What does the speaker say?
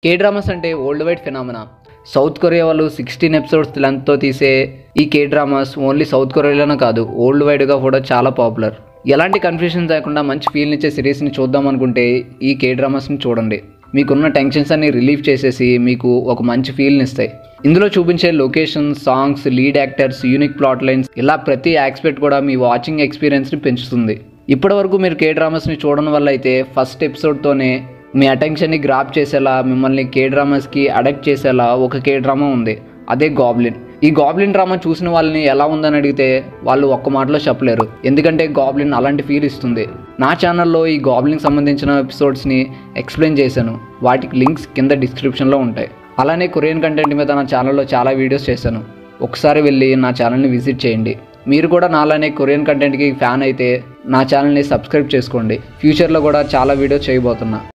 కే dramas అంటే world wide phenomena South Korea వాళ్ళు sixteen episodes లెంత్తో తీసే ఈ కే డ్రామాస్ ఓన్లీ సౌత్ కొరియాలోనే కాదు వరల్డ్ వైడ్గా కూడా చాలా పాపులర్ ఎలాంటి కన్ఫ్యూజన్ లేకుండా మంచి ఫీల్ ఇచ్చే సిరీస్ని చూద్దాం అనుకుంటే ఈ కే డ్రామాస్ని చూడండి మీకున్న టెన్షన్స్ అన్ని రిలీఫ్ చేసేసి మీకు ఒక మంచి ఫీల్ని ఇస్తాయి ఇందులో చూపించే location songs lead actors unique plot lines ఇలా ప్రతి ఆస్పెక్ట్ కూడా మీ వాచింగ్ ఎక్స్పీరియన్స్ని పెంచుతుంది ఇప్పటివరకు మీరు కే డ్రామాస్ని చూడడం వల్ల అయితే ఫస్ట్ ఎపిసోడ్తోనే మీ అటెన్షన్ని గ్రాప్ చేసేలా మిమ్మల్ని కే డ్రామాస్కి అడక్ట్ చేసేలా ఒక కే డ్రామా ఉంది అదే గాబ్లిన్ ఈ గాబ్లిన్ డ్రామా చూసిన వాళ్ళని ఎలా ఉందని అడిగితే వాళ్ళు ఒక్క మాటలో చెప్పలేరు ఎందుకంటే గాబ్లిన్ అలాంటి ఫీల్ ఇస్తుంది నా ఛానల్లో ఈ గాబ్లిన్ సంబంధించిన ఎపిసోడ్స్ని ఎక్స్ప్లెయిన్ చేశాను వాటికి లింక్స్ కింద డిస్క్రిప్షన్లో ఉంటాయి అలానే కొరియన్ కంటెంట్ మీద నా ఛానల్లో చాలా వీడియోస్ చేశాను ఒకసారి వెళ్ళి నా ఛానల్ని విజిట్ చేయండి మీరు కూడా నాలానే కొరియన్ కంటెంట్కి ఫ్యాన్ అయితే నా ఛానల్ని సబ్స్క్రైబ్ చేసుకోండి ఫ్యూచర్లో కూడా చాలా వీడియోస్ చేయబోతున్నా